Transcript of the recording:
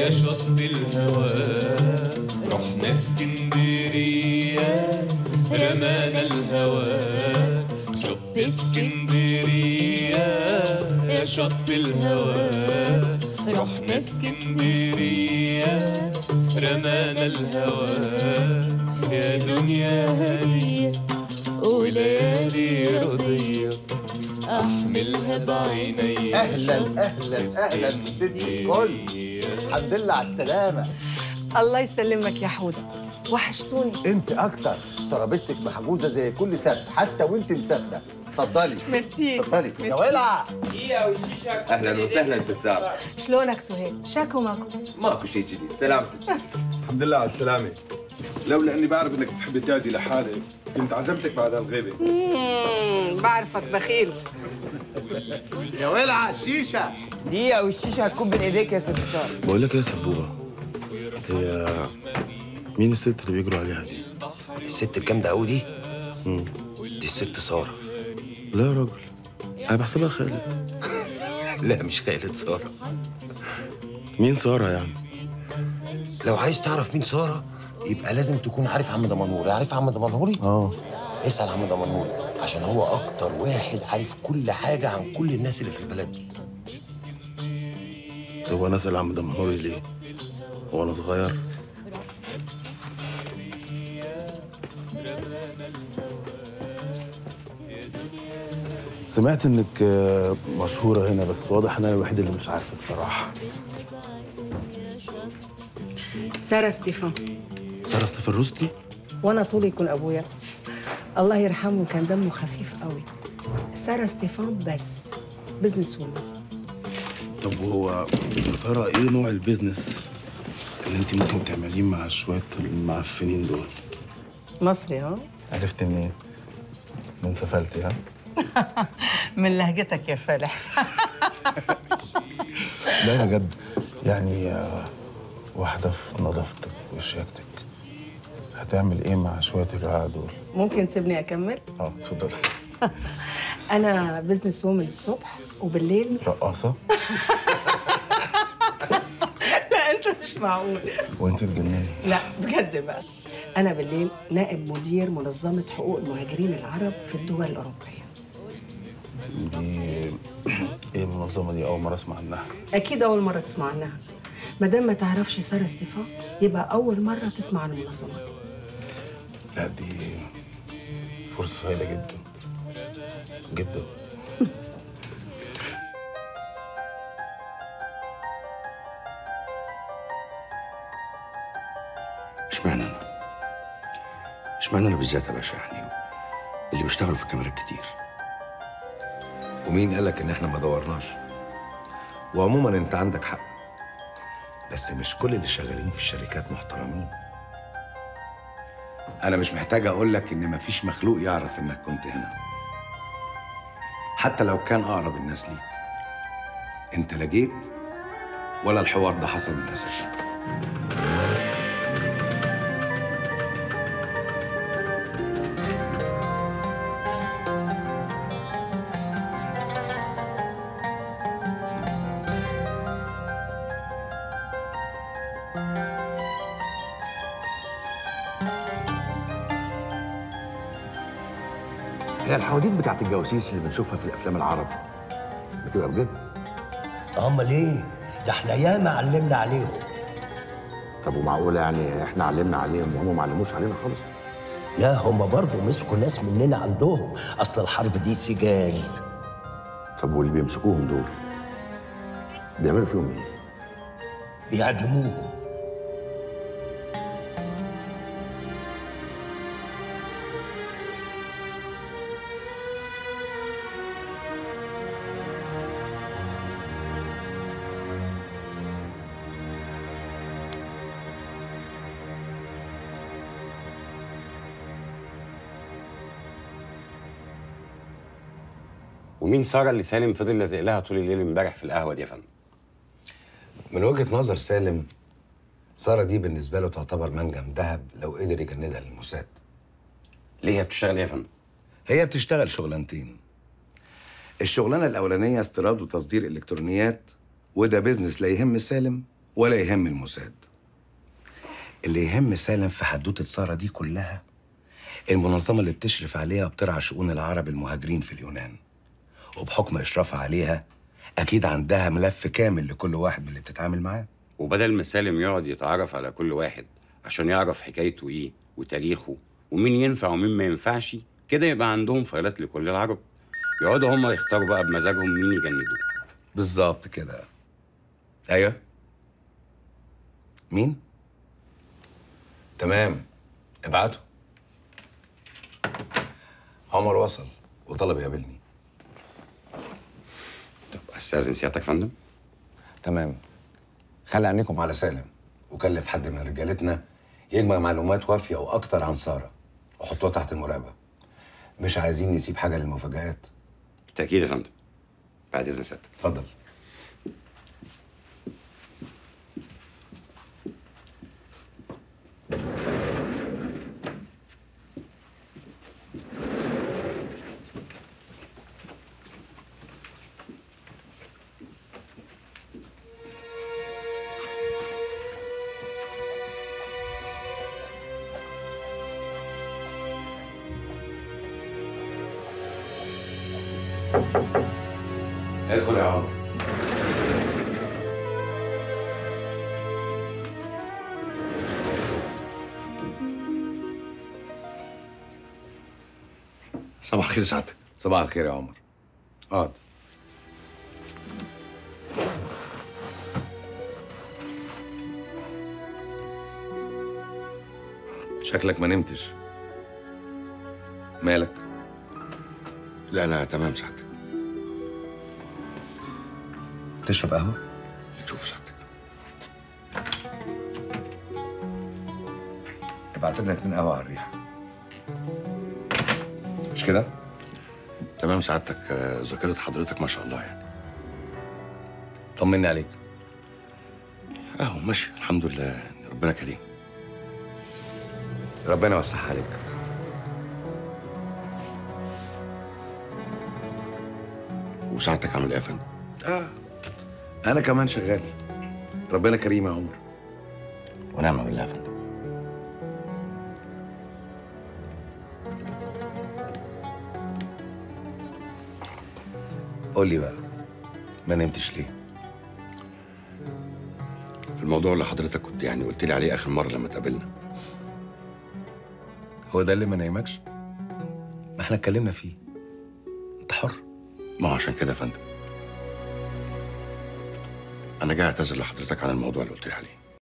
يا شط الهوى رحنا اسكندرية رمانا الهوى شط اسكندرية يا شط الهوى رحنا اسكندرية رمانا الهوى يا دنيا هنية وليالي رضية أحملها بعيني اهلا اهلا اهلا ست الكل الحمد لله على السلامه الله يسلمك يا حودة وحشتوني انت اكتر ترابيزتك محجوزه زي كل سبت حتى وانت مسافره اتفضلي ميرسي اتفضلي يا ميرسي. ولع اهلا وسهلا ست ساره شلونك سهيل؟ شاكو ماكو ماكو شيء جديد سلامتك الحمد لله على السلامة لولا اني بعرف انك بتحبي تقعدي لحالك كنت عزمتك بعد هالغيبة مم، بعرفك بخيل يا ولع الشيشه دقيقة والشيشة هتكون بين ايديك يا ست سارة بقول لك ايه يا سبوبه هي مين الست اللي بيجروا عليها دي؟ الست الجامده قوي دي دي الست ساره لا يا راجل انا بحسبها خالد لا مش خالد ساره مين ساره يعني؟ لو عايز تعرف مين ساره يبقى لازم تكون عارف عم دمنهوري عارف عم دمنهوري اه اسال عم دمنهوري عشان هو اكتر واحد عارف كل حاجه عن كل الناس اللي في البلد دي طب وانا اسال عم دمنهوري ليه؟ وانا صغير سمعت انك آه، مشهورة هنا بس واضح ان انا الوحيد اللي مش عارفك صراحة سارة ستيفان سارة ستيفن روستي وانا طولي يكون ابويا الله يرحمه كان دمه خفيف قوي سارة ستيفان بس بزنس وومن طب وهو يا ترى ايه نوع البيزنس اللي انت ممكن تعمليه مع شوية المعفنين دول؟ مصري ها عرفت منين؟ من سفلتي ها؟ من لهجتك يا فالح لا بجد يعني آه، واحدة في نظافتك وشياكتك هتعمل ايه مع شوية الرعاة دول؟ ممكن تسيبني اكمل اه اتفضلي انا بزنس وومن الصبح وبالليل رقاصة لا انت مش معقول وانت تجنني لا بجد بقى انا بالليل نائب مدير منظمه حقوق المهاجرين العرب في الدول الاوروبيه دي ايه المنظمة دي أول مرة أسمع عنها اكيد اول مره تسمع عنها ما دام ما تعرفش ساره ستيفان يبقى اول مره تسمع عن المنظمه دي لا دي فرصة سعيدة جدا جدا اشمعنى انا؟ اشمعنى انا بالذات يا باشا يعني اللي بيشتغلوا في الكاميرات كتير ومين قالك ان احنا ما دورناش وعموما انت عندك حق بس مش كل اللي شغالين في الشركات محترمين انا مش محتاج اقول لك ان مفيش مخلوق يعرف انك كنت هنا حتى لو كان اقرب الناس ليك انت لا جيت ولا الحوار ده حصل من اساسه هي الحواديت بتاعت الجواسيس اللي بنشوفها في الافلام العرب بتبقى بجد امال ايه ده احنا ياما علمنا عليهم طب ومعقوله يعني احنا علمنا عليهم وهم ما علموش علينا خالص لا هم برضه مسكوا ناس مننا عندهم اصل الحرب دي سجال طب واللي بيمسكوهم دول بيعملوا فيهم ايه بيعدموهم ومين ساره اللي سالم فضل لازق لها طول الليل امبارح في القهوه دي يا فندم من وجهه نظر سالم ساره دي بالنسبه له تعتبر منجم ذهب لو قدر يجندها للموساد ليه هي بتشتغل ايه يا فندم هي بتشتغل شغلانتين الشغلانه الاولانيه استيراد وتصدير الكترونيات وده بيزنس لا يهم سالم ولا يهم الموساد اللي يهم سالم في حدوتة سارة دي كلها المنظمة اللي بتشرف عليها وبترعى شؤون العرب المهاجرين في اليونان وبحكم إشرافها عليها أكيد عندها ملف كامل لكل واحد من اللي بتتعامل معاه وبدل ما سالم يقعد يتعرف على كل واحد عشان يعرف حكايته ايه وتاريخه ومين ينفع ومين ما ينفعش كده يبقى عندهم فايلات لكل العرب يقعدوا هم يختاروا بقى بمزاجهم مين يجندوه بالظبط كده أيوه مين؟ تمام ابعته عمر وصل وطلب يقابلني طب استاذن سيادتك يا فندم تمام خلي عينيكم على سالم وكلف حد من رجالتنا يجمع معلومات وافية وأكتر عن سارة وحطوها تحت المراقبة مش عايزين نسيب حاجة للمفاجآت بالتاكيد يا فندم بعد اذن سيادتك اتفضل ادخل يا عمر صباح الخير سعادتك صباح الخير يا عمر اقعد شكلك ما نمتش مالك لا لا تمام سعادتك تشرب قهوة؟ نشوف سعادتك ابعت لنا اتنين قهوة على الريحة مش كده؟ تمام سعادتك آه، ذاكرة حضرتك ما شاء الله يعني طمني عليك اهو ماشي الحمد لله ربنا كريم ربنا يوسعها عليك وسعادتك عامل ايه يا فندم؟ اه انا كمان شغال ربنا كريم يا عمر ونعم بالله يا فندم قول لي بقى ما نمتش ليه؟ الموضوع اللي حضرتك كنت يعني قلت لي عليه اخر مره لما اتقابلنا هو ده اللي ما نايمكش؟ ما احنا اتكلمنا فيه انت حر ما هو عشان كده يا فندم انا جاي اعتذر لحضرتك عن الموضوع اللي قلت لي عليه